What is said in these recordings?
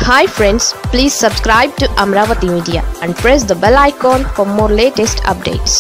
hi friends please subscribe to Amaravati media and press the bell icon for more latest updates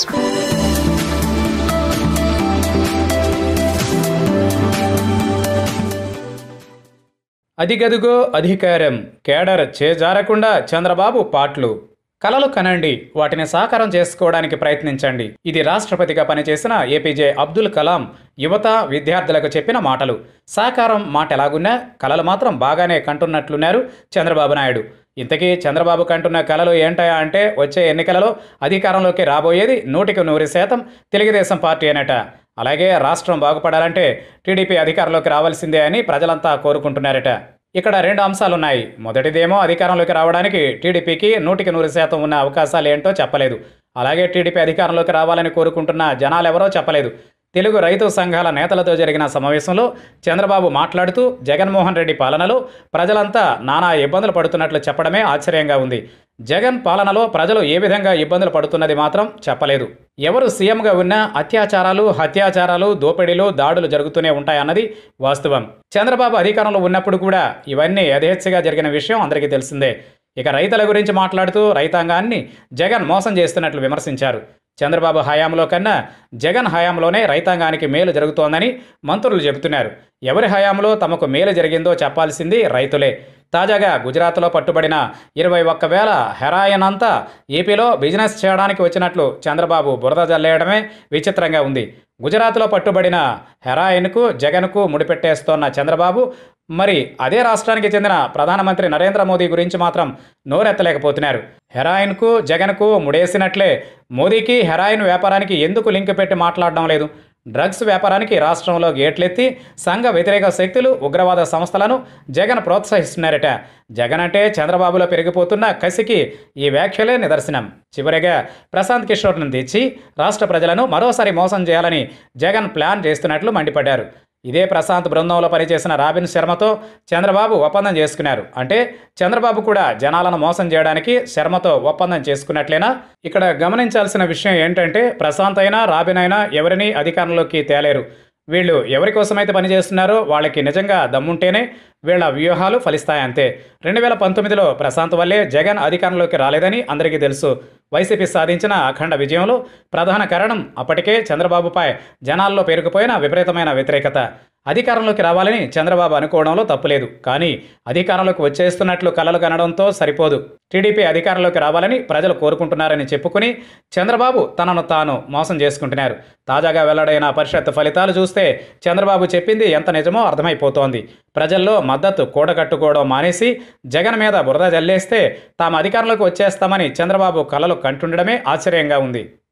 అదిగదుగో అధికారం cadre చేజారకుండా Chandrababu పాట్లు కలలు కనండి వాటిని సాకారం చేసుకోవడానికి ప్రయత్నించండి ఇది రాష్ట్రపతిగా పనిచేసిన ఏపీజే అబ్దుల్ కలాం యువత విద్యార్థులకు చెప్పిన మాటలు సాకారం మాట ఎలాగున్నా కలలు మాత్రం బాగానే కంటున్నట్లున్నారు చంద్రబాబు నాయుడు ఇంతకీ చంద్రబాబు కంటున్న కలలు ఏంటయా అంటే వచ్చే ఎన్నికలలో అధికారంలోకి రాబోయేది నూటికి నూరు శాతం తెలుగుదేశం పార్టీ అనట అలాగే రాష్ట్రం బాగుపడాలంటే టీడీపీ అధికారంలోకి రావాల్సిందే అని ప్రజలంతా కోరుకుంటున్నారట ఇక్కడ రెండు అంశాలున్నాయి మొదటిదేమో అధికారంలోకి రావడానికి టీడీపీకి నూటికి నూరు శాతం ఉన్న అవకాశాలు ఏంటో చెప్పలేదు అలాగే టీడీపీ అధికారంలోకి రావాలని కోరుకుంటున్న జనాలెవరో చెప్పలేదు తెలుగు రైతు సంఘాల నేతలతో జరిగిన సమావేశంలో చంద్రబాబు మాట్లాడుతూ జగన్మోహన్ రెడ్డి పాలనలో ప్రజలంతా నానా ఇబ్బందులు పడుతున్నట్లు చెప్పడమే ఆశ్చర్యంగా ఉంది జగన్ పాలనలో ప్రజలు ఏ విధంగా ఇబ్బందులు పడుతున్నది మాత్రం చెప్పలేదు ఎవరు సీఎంగా ఉన్నా అత్యాచారాలు హత్యాచారాలు దోపిడీలు దాడులు జరుగుతూనే ఉంటాయన్నది వాస్తవం చంద్రబాబు అధికారంలో ఉన్నప్పుడు కూడా ఇవన్నీ యథేచ్ఛగా జరిగిన విషయం అందరికీ తెలిసిందే ఇక రైతుల గురించి మాట్లాడుతూ రైతాంగాన్ని జగన్ మోసం చేస్తున్నట్లు విమర్శించారు చంద్రబాబు హయాంలో కన్నా జగన్ హయాంలోనే రైతాంగానికి మేలు జరుగుతోందని మంత్రులు చెబుతున్నారు ఎవరి హయాంలో తమకు మేలు జరిగిందో చెప్పాల్సింది రైతులే తాజాగా గుజరాత్లో పట్టుబడిన ఇరవై ఒక్క వేల హెరాయిన్ అంతా ఏపీలో బిజినెస్ చేయడానికి వచ్చినట్లు చంద్రబాబు బురద జల్లేయడమే విచిత్రంగా ఉంది గుజరాత్లో పట్టుబడిన హెరాయిన్కు జగన్కు ముడిపెట్టేస్తోన్న చంద్రబాబు మరి అదే రాష్ట్రానికి చెందిన ప్రధానమంత్రి నరేంద్ర మోదీ గురించి మాత్రం నోరెత్తలేకపోతున్నారు హెరాయిన్కు జగన్కు ముడేసినట్లే మోదీకి హెరాయిన్ వ్యాపారానికి ఎందుకు లింక్ పెట్టి మాట్లాడడం లేదు డ్రగ్స్ వ్యాపారానికి రాష్ట్రంలో గేట్లెత్తి సంఘ వ్యతిరేక శక్తులు ఉగ్రవాద సంస్థలను జగన్ ప్రోత్సహిస్తున్నారట జగన్ అంటే చంద్రబాబులో పెరిగిపోతున్న కసికి ఈ వ్యాఖ్యలే నిదర్శనం చివరిగా ప్రశాంత్ కిషోర్ను తెచ్చి రాష్ట్ర ప్రజలను మరోసారి మోసం చేయాలని జగన్ ప్లాన్ చేస్తున్నట్లు మండిపడ్డారు ఇదే ప్రశాంత్ బృందంలో పనిచేసిన రాబిన్ శర్మతో చంద్రబాబు ఒప్పందం చేసుకున్నారు అంటే చంద్రబాబు కూడా జనాలను మోసం చేయడానికి శర్మతో ఒప్పందం చేసుకున్నట్లేనా ఇక్కడ గమనించాల్సిన విషయం ఏంటంటే ప్రశాంత్ అయినా రాబిన్ అయినా ఎవరిని అధికారంలోకి తేలేరు వీళ్ళు ఎవరి కోసమైతే పనిచేస్తున్నారో వాళ్ళకి నిజంగా దమ్ముంటేనే వీళ్ళ వ్యూహాలు ఫలిస్తాయంతే రెండు వేల పంతొమ్మిదిలో ప్రశాంత్ వల్లే జగన్ అధికారంలోకి రాలేదని అందరికీ తెలుసు వైసీపీ సాధించిన అఖండ విజయంలో ప్రధాన కారణం అప్పటికే చంద్రబాబుపై జనాల్లో పేరుకుపోయిన విపరీతమైన వ్యతిరేకత అధికారంలోకి రావాలని చంద్రబాబు అనుకోవడంలో తప్పులేదు కానీ అధికారంలోకి వచ్చేస్తున్నట్లు కలలు కనడంతో సరిపోదు టీడీపీ అధికారంలోకి రావాలని ప్రజలు కోరుకుంటున్నారని చెప్పుకుని చంద్రబాబు తనను తాను మోసం చేసుకుంటున్నారు తాజాగా వెల్లడైన పరిషత్ ఫలితాలు చూస్తే చంద్రబాబు చెప్పింది ఎంత నిజమో అర్థమైపోతోంది ప్రజల్లో మద్దతు కూడగట్టుకోవడం మానేసి జగన్ మీద బురద జల్లేస్తే తాము అధికారంలోకి వచ్చేస్తామని చంద్రబాబు కలలు కంటుండడమే ఆశ్చర్యంగా ఉంది